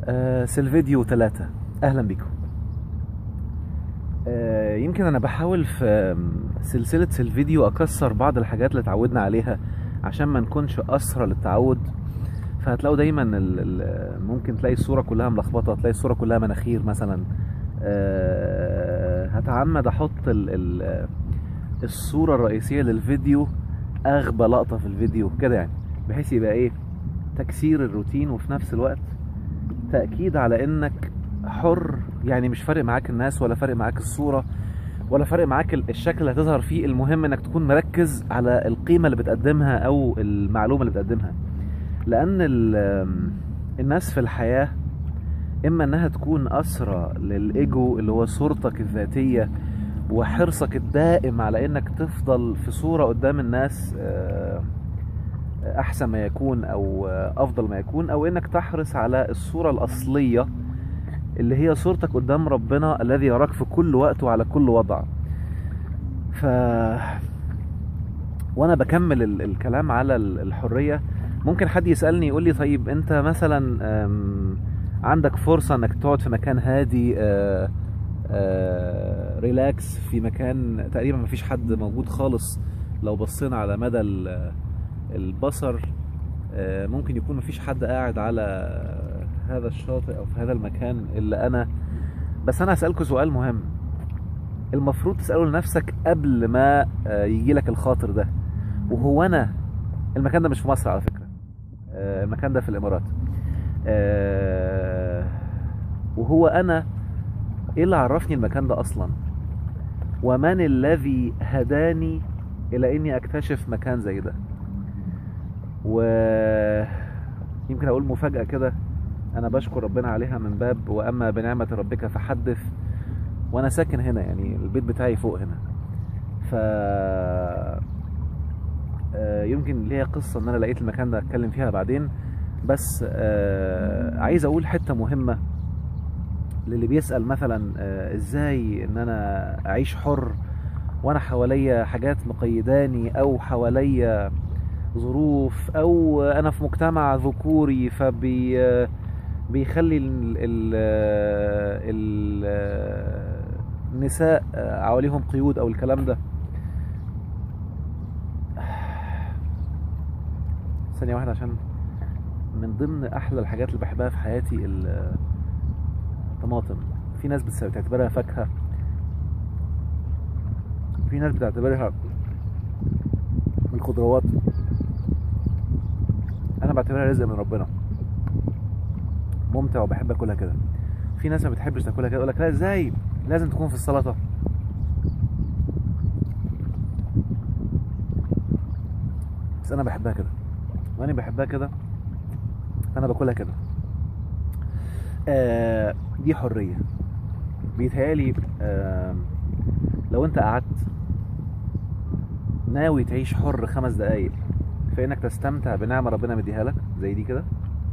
آه سيلفيديو ثلاثة أهلا بكم آه يمكن أنا بحاول في سلسلة سيلفيديو أكسر بعض الحاجات اللي اتعودنا عليها عشان ما نكونش أسرى للتعود فهتلاقوا دايما ال ال ممكن تلاقي الصورة كلها ملخبطة تلاقي الصورة كلها مناخير مثلا آه هتعمد أحط ال ال الصورة الرئيسية للفيديو أغبى لقطة في الفيديو كده يعني بحيث يبقى إيه تكسير الروتين وفي نفس الوقت تأكيد على إنك حر يعني مش فارق معاك الناس ولا فارق معاك الصورة ولا فارق معاك ال- الشكل اللي هتظهر فيه المهم إنك تكون مركز على القيمة اللي بتقدمها أو المعلومة اللي بتقدمها لأن ال- الناس في الحياة إما إنها تكون أسرى للإيجو اللي هو صورتك الذاتية وحرصك الدائم على إنك تفضل في صورة قدام الناس آه، احسن ما يكون او افضل ما يكون او انك تحرص على الصوره الاصليه اللي هي صورتك قدام ربنا الذي يراك في كل وقت وعلى كل وضع ف وانا بكمل ال- الكلام على ال- الحريه ممكن حد يسالني يقول لي طيب انت مثلا أم، عندك فرصه انك تقعد في مكان هادي آه، آه، ريلاكس في مكان تقريبا مفيش حد موجود خالص لو بصينا على مدى ال- البصر آه، ممكن يكون مفيش حد قاعد على هذا الشاطئ او في هذا المكان الا انا بس انا هسألكوا سؤال مهم المفروض تسأله لنفسك قبل ما يجي لك الخاطر ده وهو انا المكان ده مش في مصر على فكرة آه، المكان ده في الامارات آه، وهو انا ايه اللي عرفني المكان ده اصلا ومن الذي هداني الى اني اكتشف مكان زي ده و يمكن اقول مفاجأة كده انا بشكر ربنا عليها من باب واما بنعمة ربك فحدث وانا ساكن هنا يعني البيت بتاعي فوق هنا ف آه، يمكن ليها قصة ان انا لقيت المكان ده اتكلم فيها بعدين بس آه، عايز اقول حتة مهمة للي بيسأل مثلا آه، ازاي ان انا اعيش حر وانا حواليا حاجات مقيداني او حواليا ظروف او انا في مجتمع ذكوري فبي بيخلي ال ال ال النساء حواليهم قيود او الكلام ده ثانية واحدة عشان من ضمن احلى الحاجات اللي بحبها في حياتي ال- الطماطم في ناس بتس- بتعتبرها فاكهة في ناس بتعتبرها من الخضروات انا بعتبرها رزق من ربنا ممتع وبحب اكلها كده في ناس ما بتحبش تاكلها كده يقول لك لا ازاي لازم تكون في السلطه بس انا بحبها كده وانا بحبها كده انا باكلها كده آه دي حريه بيتهيالي آه لو انت قعدت ناوي تعيش حر خمس دقايق في انك تستمتع بنعمه ربنا مديها لك زي دي كده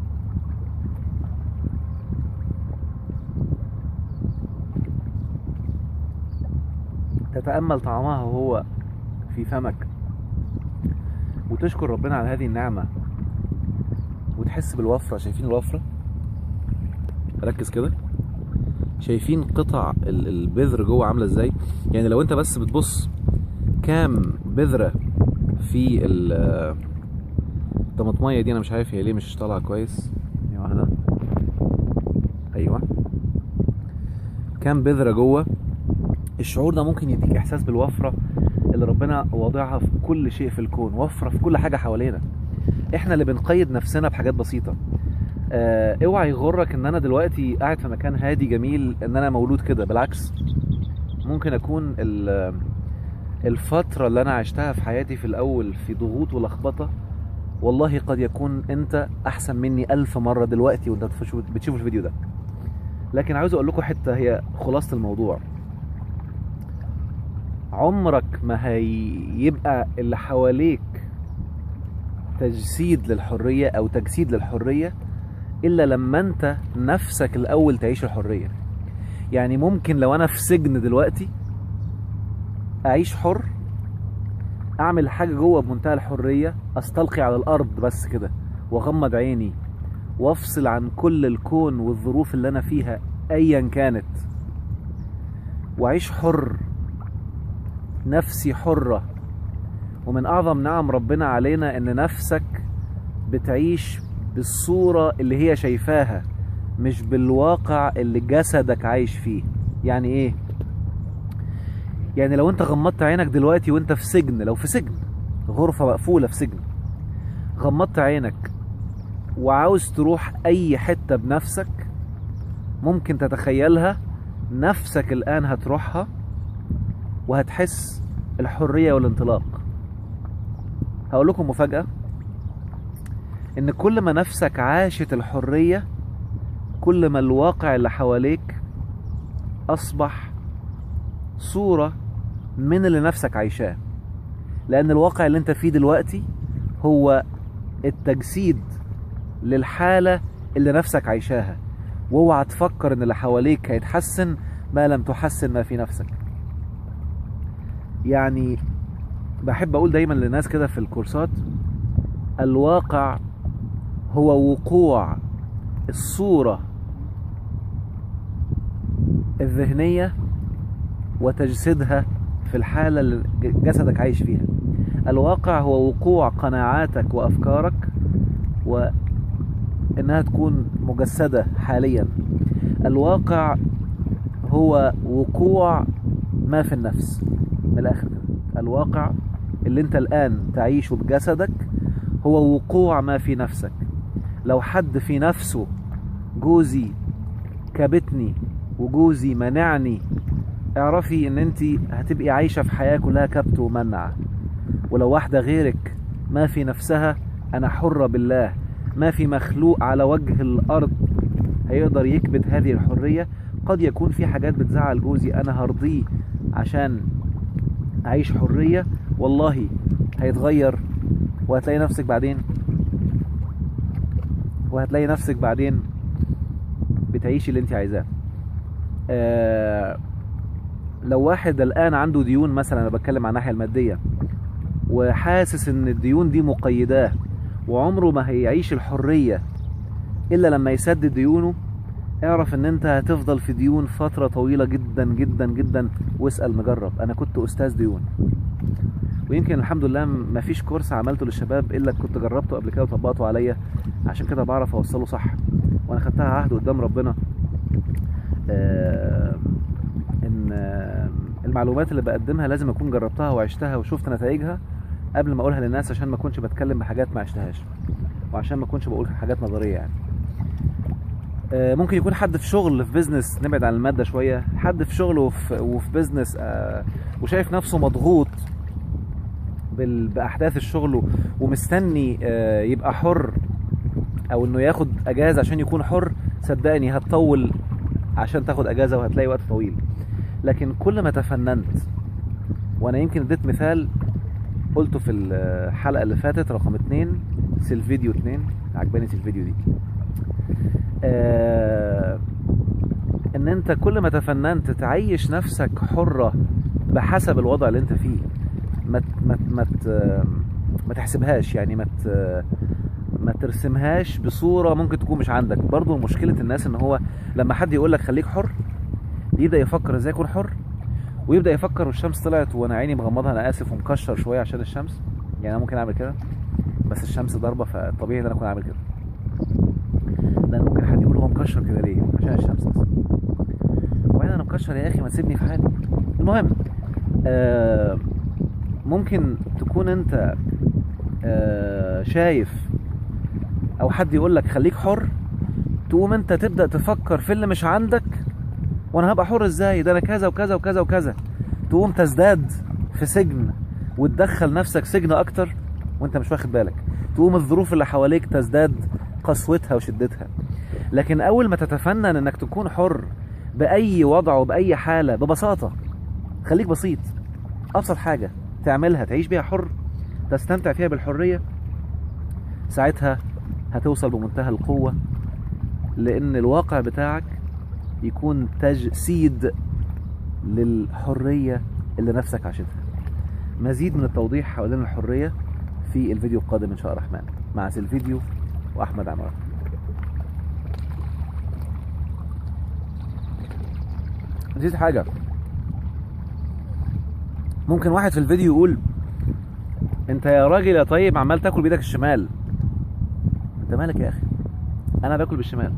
تتامل طعمها وهو في فمك وتشكر ربنا على هذه النعمه وتحس بالوفره شايفين الوفره ركز كده شايفين قطع ال- البذر جوه عامله ازاي يعني لو انت بس بتبص كام بذره في ال- الطماطمية دي انا مش عارف هي ليه مش طالعه كويس ثانية واحده ايوه كام بذره جوه الشعور ده ممكن يديك احساس بالوفره اللي ربنا واضعها في كل شيء في الكون وفره في كل حاجه حوالينا احنا اللي بنقيد نفسنا بحاجات بسيطه اه اوعى يغرك ان انا دلوقتي قاعد في مكان هادي جميل ان انا مولود كده بالعكس ممكن اكون ال- الفتره اللي انا عشتها في حياتي في الاول في ضغوط ولخبطه والله قد يكون انت احسن مني الف مره دلوقتي وانت بتشوف بتشوف الفيديو ده لكن عاوز اقول لكم حته هي خلاصه الموضوع عمرك ما هيبقى اللي حواليك تجسيد للحريه او تجسيد للحريه الا لما انت نفسك الاول تعيش الحريه يعني ممكن لو انا في سجن دلوقتي اعيش حر اعمل حاجه جوه بمنتهى الحريه استلقي على الارض بس كده واغمض عيني وافصل عن كل الكون والظروف اللي انا فيها ايا كانت واعيش حر نفسي حرة ومن اعظم نعم ربنا علينا ان نفسك بتعيش بالصورة اللي هي شايفاها مش بالواقع اللي جسدك عايش فيه يعني ايه يعني لو انت غمضت عينك دلوقتي وانت في سجن لو في سجن غرفة مقفولة في سجن غمضت عينك وعاوز تروح اي حتة بنفسك ممكن تتخيلها نفسك الان هتروحها وهتحس الحرية والانطلاق هقول لكم مفاجأة ان كل ما نفسك عاشت الحرية كل ما الواقع اللي حواليك اصبح صورة من اللي نفسك عايشاه لان الواقع اللي انت فيه دلوقتي هو التجسيد للحالة اللي نفسك عايشاها واوعى تفكر ان اللي حواليك هيتحسن ما لم تحسن ما في نفسك يعني بحب اقول دايما للناس كده في الكورسات الواقع هو وقوع الصورة الذهنية وتجسيدها في الحالة اللي جسدك عايش فيها الواقع هو وقوع قناعاتك وأفكارك وإنها تكون مجسدة حاليا الواقع هو وقوع ما في النفس من الآخر كده الواقع اللي انت الآن تعيشه بجسدك هو وقوع ما في نفسك لو حد في نفسه جوزي كبتني وجوزي منعني اعرفي ان انت هتبقي عايشة في حياة كلها كبت ومنع ولو واحدة غيرك ما في نفسها انا حرة بالله ما في مخلوق على وجه الارض هيقدر يكبت هذه الحرية قد يكون في حاجات بتزعل جوزي انا هرضيه عشان اعيش حرية والله هيتغير وهتلاقي نفسك بعدين وهتلاقي نفسك بعدين بتعيشي اللي انت عايزاه آه لو واحد الان عنده ديون مثلا انا بتكلم عن الناحيه الماديه وحاسس ان الديون دي مقيداه وعمره ما هيعيش الحريه الا لما يسدد ديونه اعرف ان انت هتفضل في ديون فتره طويله جدا جدا جدا واسال مجرب انا كنت استاذ ديون ويمكن الحمد لله ما فيش كورس عملته للشباب الا كنت جربته قبل كده وطبقته عليا عشان كده بعرف اوصله صح وانا خدتها عهد قدام ربنا آه ان آه المعلومات اللي بقدمها لازم اكون جربتها وعشتها وشفت نتائجها قبل ما اقولها للناس عشان ما اكونش بتكلم بحاجات ما عشتهاش وعشان ما اكونش بقول حاجات نظريه يعني آه ممكن يكون حد في شغل في بيزنس نبعد عن الماده شويه حد في شغل وفي, وفي بيزنس آه وشايف نفسه مضغوط باحداث الشغل ومستني يبقى حر او انه ياخد اجازه عشان يكون حر صدقني هتطول عشان تاخد اجازه وهتلاقي وقت طويل لكن كل ما تفننت وانا يمكن اديت مثال قلته في الحلقه اللي فاتت رقم اتنين سيلفيديو اتنين عجباني سيلفيديو دي آه ان انت كل ما تفننت تعيش نفسك حره بحسب الوضع اللي انت فيه ما ما ما ما تحسبهاش يعني ما ما ترسمهاش بصوره ممكن تكون مش عندك برضو مشكله الناس ان هو لما حد يقول لك خليك حر يبدا يفكر ازاي اكون حر ويبدا يفكر والشمس طلعت وانا عيني مغمضها انا اسف ومكشر شويه عشان الشمس يعني انا ممكن اعمل كده بس الشمس ضاربه فطبيعي ان انا اكون عامل كده لان ممكن حد يقول هو مكشر كده ليه عشان الشمس بس وبعدين انا مكشر يا اخي ما تسيبني في حالي المهم آه ممكن تكون انت آه شايف او حد يقول لك خليك حر تقوم انت تبدا تفكر في اللي مش عندك وانا هبقى حر ازاي ده انا كذا وكذا وكذا وكذا تقوم تزداد في سجن وتدخل نفسك سجن اكتر وانت مش واخد بالك تقوم الظروف اللي حواليك تزداد قسوتها وشدتها لكن اول ما تتفنن انك تكون حر باي وضع وباي حاله ببساطه خليك بسيط ابسط حاجه تعملها تعيش بيها حر تستمتع فيها بالحريه ساعتها هتوصل بمنتهى القوه لان الواقع بتاعك يكون تجسيد للحريه اللي نفسك عاشتها مزيد من التوضيح حوالين الحريه في الفيديو القادم ان شاء الله الرحمن مع سيلفيديو واحمد عمار نسيت حاجه ممكن واحد في الفيديو يقول انت يا راجل يا طيب عمال تاكل بايدك الشمال انت مالك يا اخي انا باكل بالشمال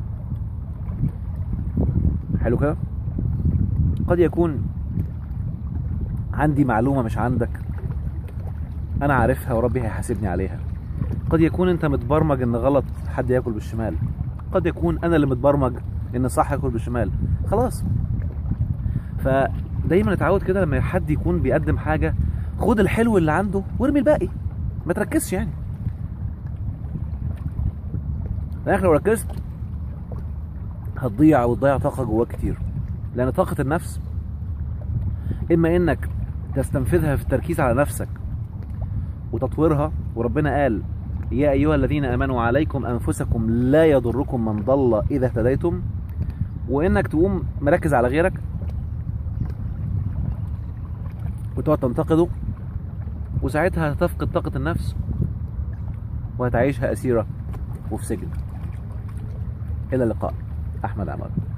حلو كده قد يكون عندي معلومه مش عندك انا عارفها وربي هيحاسبني عليها قد يكون انت متبرمج ان غلط حد ياكل بالشمال قد يكون انا اللي متبرمج ان صح اكل بالشمال خلاص فدايما اتعود كده لما حد يكون بيقدم حاجه خد الحلو اللي عنده وارمي الباقي ما تركزش يعني لانك لو ركزت هتضيع وتضيع طاقه جواك كتير لان طاقه النفس اما انك تستنفذها في التركيز على نفسك وتطويرها وربنا قال يا ايها الذين امنوا عليكم انفسكم لا يضركم من ضل اذا اهتديتم وانك تقوم مركز على غيرك وتقعد تنتقده وساعتها هتفقد طاقة النفس وهتعيشها أسيرة وفي سجن إلى اللقاء أحمد عماد